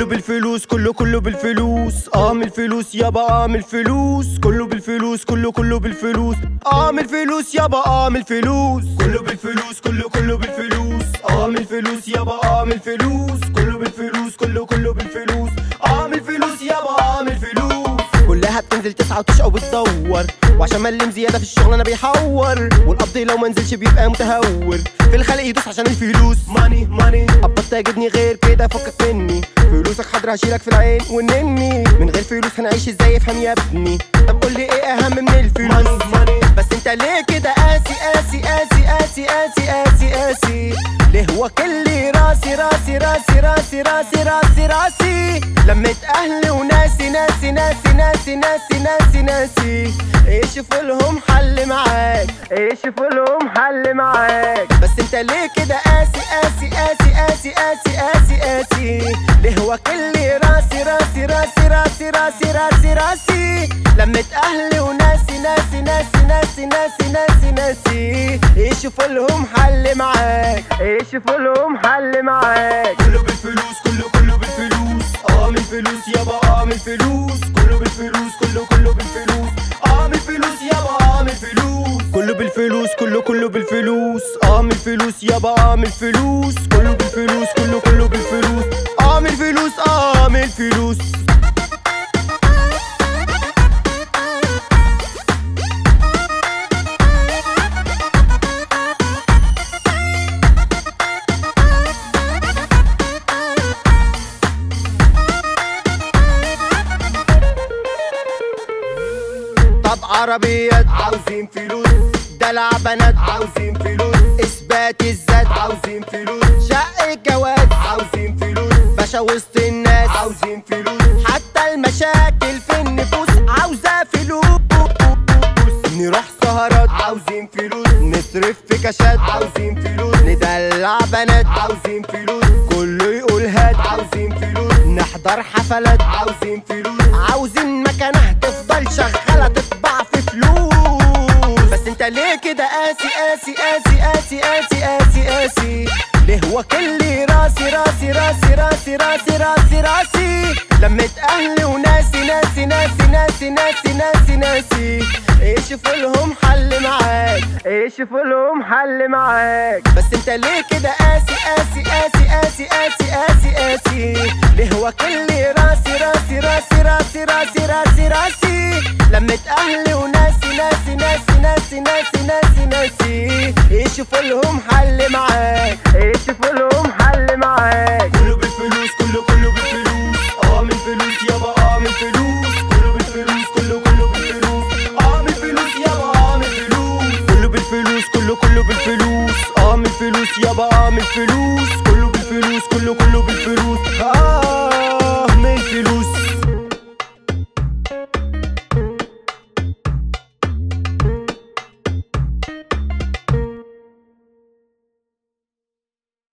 كله بالفلوس كله كله بالفلوس اعمل فلوس يابا اعمل فلوس كله بالفلوس كله كله بالفلوس اعمل فلوس يابا اعمل فلوس كله بالفلوس كله كله بالفلوس اعمل فلوس يابا اعمل فلوس كله بالفلوس كله كله بالفلوس اعمل فلوس يابا اعمل فلوس كلها بتنزل تسعة وتشقى وبتدور وعشان ملم زيادة في الشغل انا بيحور والقبض لو منزلش بيبقى متهور في الخلق يدوس عشان الفلوس ماني ماني قبضت تعجبني غير كده فكك مني فلوسك حاضر هشيلك في العين ونني من غير فلوس هنعيش ازاي افهم يا ابني طب قول لي ايه اهم من الفلوس بس انت ليه كده قاسي قاسي قاسي قاسي قاسي قاسي قاسي ليه هو كل راسي راسي راسي راسي راسي راسي راسي لميت اهلي وناسي ناسي ناسي ناسي ناسي ناسي ناسي ايش لهم حل معاك ايش لهم حل معاك بس انت ليه كده قاسي قاسي قاسي قاسي قاسي قاسي قاسي ليه هو كل راسي راسي راسي راسي راسي راسي راسي لميت اهلي وناسي ناسي ناسي ناسي ناسي ناسي ناسي ايش لهم حل معاك ايش لهم حل معاك كله بالفلوس كله كله بالفلوس اعمل فلوس يابا اعمل فلوس كله بالفلوس كله كله بالفلوس اعمل فلوس يابا اعمل فلوس كله بالفلوس كله كله بالفلوس اعمل فلوس يابا اعمل فلوس كله بالفلوس كله كله بالفلوس اعمل فلوس اعمل فلوس طب عربيات عاوزين فلوس دلع بنات عاوزين فلوس اثبات الذات عاوزين فلوس شق جواز عاوزين فلوس باشا وسط الناس عاوزين فلوس حتى المشاكل في النفوس عاوزة فلوس نروح سهرات عاوزين فلوس نصرف في كاشات عاوزين فلوس ندلع بنات عاوزين فلوس كله يقول هات عاوزين فلوس نحضر حفلات عاوزين فلوس عاوزين مكانه تفضل شغالة تطبع في فلوس بس انت ليه كده قاسي قاسي قاسي قاسي قاسي قاسي قاسي ليه هو كل راسي راسي راسي راسي راسي راسي راسي لميت اهلي وناسي ناسي ناسي ناسي ناسي ناسي ناسي ايش لهم حل معاك ايش لهم حل معاك بس انت ليه كده قاسي قاسي قاسي قاسي قاسي قاسي قاسي ليه هو كل راسي راسي راسي راسي راسي راسي راسي لميت اهلي وناسي ناسي ناسي ناسي ناسي ناسي ناسي ايش لهم حل معاك